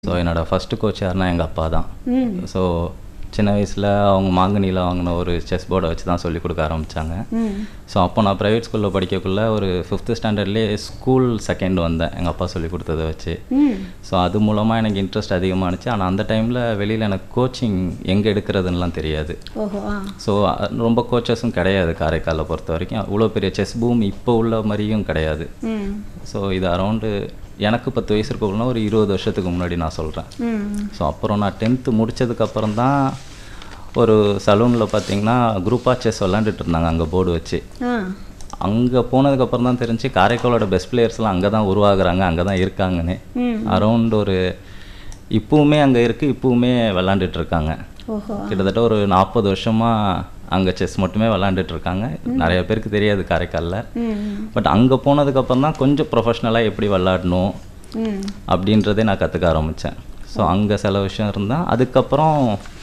so என்னோடய first coach யாருன்னா எங்கள் அப்பா தான் ம் ஸோ சின்ன வயசில் அவங்க மாங்கனியில் வாங்கின ஒரு செஸ் போர்டை வச்சு தான் சொல்லி கொடுக்க ஆரம்பித்தாங்க ம் ஸோ அப்போ நான் ப்ரைவேட் ஸ்கூலில் படிக்கக்குள்ள ஒரு ஃபிஃப்த்து ஸ்டாண்டர்ட்லேயே ஸ்கூல் செகண்ட் வந்தேன் எங்கள் அப்பா சொல்லி கொடுத்ததை வச்சு ம் ஸோ அது மூலமாக எனக்கு இன்ட்ரெஸ்ட் அதிகமானுச்சு ஆனால் அந்த டைமில் வெளியில் எனக்கு கோச்சிங் எங்கே எடுக்கிறதுன்னெலாம் தெரியாது ஓஹோ ஆ ஸோ ரொம்ப கோச்சஸும் கிடையாது காரைக்காலை பொறுத்த வரைக்கும் அவ்வளோ பெரிய செஸ் பூம் இப்போ உள்ள மாதிரியும் கிடையாது ம் ஸோ இது அரௌண்டு எனக்கு பத்து வயசு இருக்கக்குள்ள ஒரு இருபது வருஷத்துக்கு முன்னாடி நான் சொல்கிறேன் ம் ஸோ அப்புறம் நான் டென்த்து முடிச்சதுக்கப்புறம் தான் ஒரு சலூனில் பார்த்தீங்கன்னா குரூப்பாக செஸ் விளாண்டுட்டு இருந்தாங்க அங்கே போர்டு வச்சு ஆ அங்கே போனதுக்கப்புறம் தான் தெரிஞ்சு காரைக்காலோட பெஸ்ட் பிளேயர்ஸ்லாம் அங்கே தான் உருவாகுறாங்க அங்கே தான் இருக்காங்கன்னு ம் அரௌண்ட் ஒரு இப்பவுமே அங்கே இருக்குது இப்பவுமே விளாண்டுட்டு இருக்காங்க ஓஹோ கிட்டத்தட்ட ஒரு நாற்பது வருஷமாக அங்கே செஸ் மட்டுமே விளாண்டுட்டு இருக்காங்க நிறைய பேருக்கு தெரியாது காரைக்காலில் ம் பட் அங்கே போனதுக்கப்புறம் தான் கொஞ்சம் ப்ரொஃபஷ்னலாக எப்படி விளாடணும் ம் அப்படின்றதே நான் கற்றுக்க ஆரம்பித்தேன் ஸோ அங்கே சில விஷயம் இருந்தால் அதுக்கப்புறம்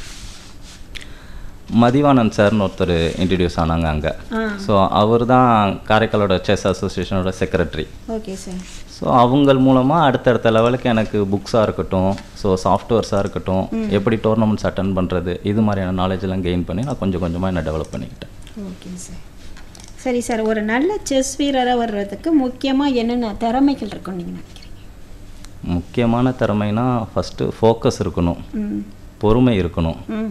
மதிவானந்த் சார்னு ஒருத்தர் இன்ட்ரடியூஸ் ஆனாங்க அங்கே ஆ ஸோ அவர் தான் காரைக்காலோட செஸ் அசோசியேஷனோட செக்ரட்டரி ஓகே சார் ஸோ அவங்கள் மூலமாக அடுத்தடுத்த லெவலுக்கு எனக்கு புக்ஸாக இருக்கட்டும் ஸோ சாஃப்ட்வேர்ஸாக இருக்கட்டும் எப்படி டோர்னமெண்ட்ஸ் அட்டன் பண்ணுறது இது மாதிரியான knowledge எல்லாம் கெயின் பண்ணி நான் கொஞ்சம் கொஞ்சமாக என்ன டெவலப் பண்ணிக்கிட்டேன் ஓகே சார் சரி சார் ஒரு நல்ல செஸ் வீரராக வர்றதுக்கு முக்கியமாக என்னென்ன திறமைகள் இருக்கும்னு நீங்கள் நினைக்கிறீங்க முக்கியமான திறமைனா ஃபஸ்ட்டு ஃபோக்கஸ் இருக்கணும் ம் பொறுமை இருக்கணும் ம்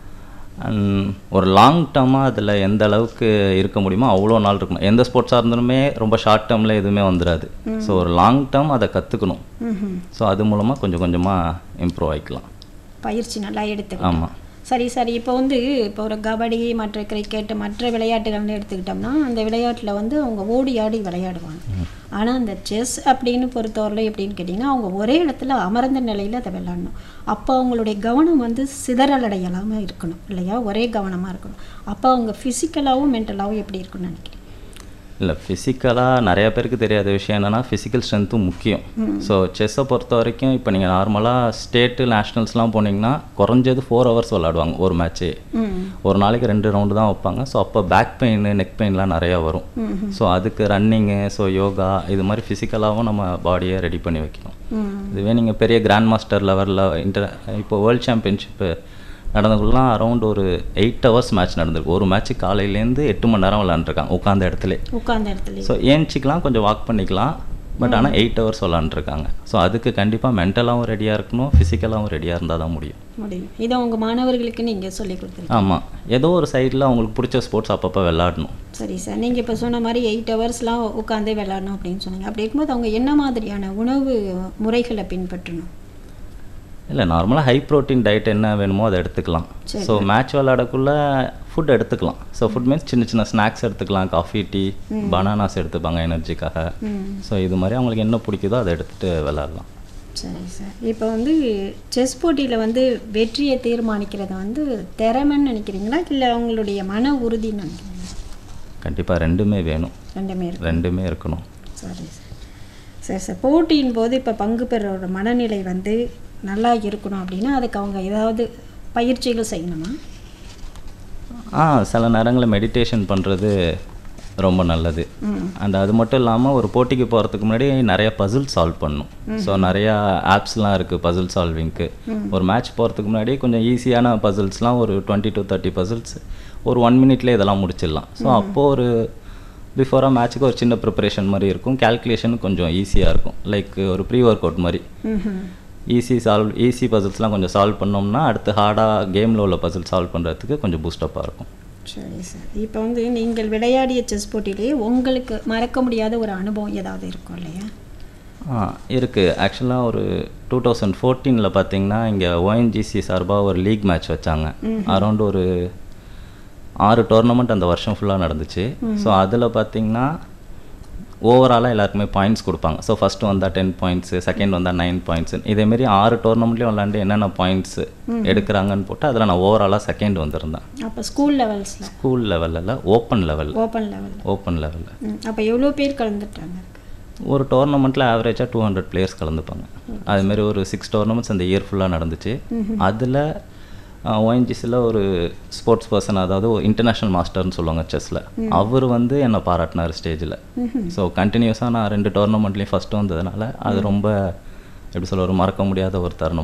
அண்ட் ஒரு லாங் டேர்மாக அதில் எந்த அளவுக்கு இருக்க முடியுமோ அவ்வளோ நாள் இருக்கணும் எந்த ஸ்போர்ட்ஸாக இருந்தாலுமே ரொம்ப ஷார்ட் டேர்மில் எதுவுமே வந்துடாது ஸோ ஒரு லாங் டேர்ம் அதை கற்றுக்கணும் ம் ஸோ அது மூலமாக கொஞ்சம் கொஞ்சமாக இம்ப்ரூவ் ஆகிக்கலாம் பயிற்சி நல்லா எடுத்துக்கணும் ஆமாம் சரி சரி இப்போ வந்து இப்போ ஒரு கபடி மற்ற கிரிக்கெட் மற்ற விளையாட்டுகள்னு எடுத்துக்கிட்டோம்னா அந்த விளையாட்டில் வந்து அவங்க ஓடி ஆடி விளையாடுவாங்க ஆனால் அந்த செஸ் அப்படின்னு பொறுத்தவரையில எப்படின்னு கேட்டிங்கன்னா அவங்க ஒரே இடத்துல அமர்ந்த நிலையில் அதை விளையாடணும் அப்போ அவங்களுடைய கவனம் வந்து சிதறலடையலாமல் இருக்கணும் இல்லையா ஒரே கவனமாக இருக்கணும் அப்போ அவங்க ஃபிசிக்கலாகவும் மென்டலாகவும் எப்படி இருக்கும்னு நினைக்கிறேன் இல்லை ஃபிசிக்கலாக நிறைய பேருக்கு தெரியாத விஷயம் என்னென்னா ஃபிசிக்கல் ஸ்ட்ரென்த்தும் முக்கியம் ஸோ செஸ்ஸை பொறுத்த வரைக்கும் இப்போ நீங்கள் நார்மலாக ஸ்டேட்டு நேஷ்னல்ஸ்லாம் போனீங்கன்னா குறைஞ்சது ஃபோர் ஹவர்ஸ் விளாடுவாங்க ஒரு மேட்ச்சு ம் ஒரு நாளைக்கு ரெண்டு ரவுண்டு தான் வைப்பாங்க ஸோ அப்போ பேக் பெயின் நெக் பெயின்லாம் நிறையா வரும் ம் ஸோ அதுக்கு ரன்னிங்கு ஸோ யோகா இது மாதிரி ஃபிசிக்கலாகவும் நம்ம பாடியை ரெடி பண்ணி வைக்கணும் ம் இதுவே நீங்கள் பெரிய கிராண்ட் மாஸ்டர் லெவலில் இன்டர் இப்போ வேர்ல்ட் சாம்பியன்ஷிப்பு நடந்தக்குள்ளலாம் அரௌண்ட் ஒரு எயிட் ஹவர்ஸ் மேட்ச் நடந்திருக்கு ஒரு மேட்ச் காலையிலேருந்து எட்டு மணி நேரம் விளாண்டுருக்காங்க உட்காந்த இடத்துல உட்கார்ந்த இடத்துல ஸோ ஏஞ்சிக்கலாம் கொஞ்சம் வாக் பண்ணிக்கலாம் பட் ஆனால் எயிட் ஹவர்ஸ் விளாண்டுருக்காங்க ஸோ அதுக்கு கண்டிப்பாக மென்டலாகவும் ரெடியாக இருக்கணும் ஃபிசிக்கலாகவும் ரெடியாக இருந்தால் தான் முடியும் முடியும் இதை உங்கள் மாணவர்களுக்கு நீங்கள் சொல்லி கொடுத்துருக்கீங்க ஆமாம் ஏதோ ஒரு சைடில் அவங்களுக்கு பிடிச்ச ஸ்போர்ட்ஸ் அப்பப்போ விளாடணும் சரி சார் நீங்கள் இப்போ சொன்ன மாதிரி எயிட் ஹவர்ஸ்லாம் உட்காந்தே விளாடணும் அப்படின்னு சொன்னீங்க அப்படி இருக்கும்போது அவங்க என்ன மாதிரியான உணவு முறைகளை பின்பற்றணும் இல்லை நார்மலாக ஹை ப்ரோட்டீன் டயட் என்ன வேணுமோ அதை எடுத்துக்கலாம் ஸோ மேட்ச் விளாடக்குள்ள ஃபுட் எடுத்துக்கலாம் ஸோ ஃபுட் மீன்ஸ் சின்ன சின்ன ஸ்நாக்ஸ் எடுத்துக்கலாம் காஃபி டீ பனானாஸ் எடுத்துப்பாங்க எனர்ஜிக்காக ம் ஸோ இது மாதிரி அவங்களுக்கு என்ன பிடிக்குதோ அதை எடுத்துகிட்டு விளாட்லாம் சரி சார் இப்போ வந்து செஸ் போட்டியில் வந்து வெற்றியை தீர்மானிக்கிறது வந்து திறமைன்னு நினைக்கிறீங்களா இல்லை அவங்களுடைய மன உறுதின்னு நினைக்கிறீங்களா கண்டிப்பாக ரெண்டுமே வேணும் ரெண்டுமே இருக்கு ரெண்டுமே இருக்கணும் சரி சார் சரி சார் போட்டியின் போது இப்போ பங்கு பெறோட மனநிலை வந்து நல்லா இருக்கணும் அப்படின்னா அதுக்கு அவங்க ஏதாவது பயிற்சிகள் செய்யணுமா ஆ சில நேரங்களில் மெடிடேஷன் பண்ணுறது ரொம்ப நல்லது ம் அண்ட் அது மட்டும் இல்லாமல் ஒரு போட்டிக்கு போகிறதுக்கு முன்னாடி நிறைய பசில் சால்வ் பண்ணணும் ஸோ நிறையா ஆப்ஸ்லாம் இருக்குது பசில் சால்விங்க்கு ஒரு மேட்ச் போகிறதுக்கு முன்னாடி கொஞ்சம் ஈஸியான பசில்ஸ்லாம் ஒரு டுவெண்ட்டி டு தேர்ட்டி பசில்ஸ் ஒரு ஒன் மினிட்லேயே இதெல்லாம் முடிச்சிடலாம் ஸோ அப்போது ஒரு பிஃபோராக மேட்ச்சுக்கு ஒரு சின்ன ப்ரிப்பரேஷன் மாதிரி இருக்கும் கேல்குலேஷன் கொஞ்சம் ஈஸியாக இருக்கும் லைக் ஒரு ப்ரீ ஒர்க் அவுட் மாதிரி ம் ஈஸி சால்வ் ஈஸி பசில்ஸ்லாம் கொஞ்சம் சால்வ் பண்ணோம்னா அடுத்து ஹார்டாக கேமில் உள்ள பசில் சால்வ் பண்ணுறதுக்கு கொஞ்சம் பூஸ்டப்பாக இருக்கும் சரி சார் இப்போ வந்து நீங்கள் விளையாடிய செஸ் போட்டியிலே உங்களுக்கு மறக்க முடியாத ஒரு அனுபவம் ஏதாவது இருக்கும் இல்லையா ஆ இருக்குது ஆக்சுவலாக ஒரு டூ தௌசண்ட் ஃபோர்டீனில் பார்த்தீங்கன்னா இங்கே ஓஎன்ஜிசி சார்பாக ஒரு லீக் மேட்ச் வச்சாங்க அரௌண்ட் ஒரு ஆறு டோர்னமெண்ட் அந்த வருஷம் ஃபுல்லாக நடந்துச்சு ஸோ அதில் பார்த்தீங்கன்னா ஓவராலாக எல்லாருக்குமே பாயிண்ட்ஸ் கொடுப்பாங்க ஸோ ஃபஸ்ட்டு வந்தால் டென் பாயிண்ட்ஸு செகண்ட் வந்தால் நைன் பாயிண்ட்ஸு இதேமாரி ஆறு டோர்னமெண்ட்லேயும் விளாண்டு என்னென்ன பாயிண்ட்ஸ் எடுக்கிறாங்கன்னு போட்டு அதில் நான் ஓவராலாக செகண்ட் வந்திருந்தேன் அப்போ ஸ்கூல் லெவல்ஸில் ஸ்கூல் லெவலில் ஓப்பன் லெவல் ஓப்பன் லெவலில் ஓப்பன் லெவலில் ம் அப்போ எவ்வளோ பேர் கலந்துட்டாங்க ஒரு டோர்னமெண்ட்டில் ஆவரேஜாக டூ ஹண்ட்ரட் பிளேயர்ஸ் கலந்துப்பாங்க அதுமாரி ஒரு சிக்ஸ் டோர்னமெண்ட்ஸ் அந்த இயர் ஃபுல்லாக நடந்துச்சு அதில் ஓஎன்ஜிஸில் ஒரு ஸ்போர்ட்ஸ் பர்சன் அதாவது இன்டர்நேஷ்னல் மாஸ்டர்னு சொல்லுவாங்க செஸ்ஸில் அவர் வந்து என்னை பாராட்டினார் ஸ்டேஜில் ஸோ கண்டினியூஸாக நான் ரெண்டு டோர்னமெண்ட்லேயும் ஃபஸ்ட்டு வந்ததுனால அது ரொம்ப எப்படி சொல்ல ஒரு மறக்க முடியாத ஒரு தருணம்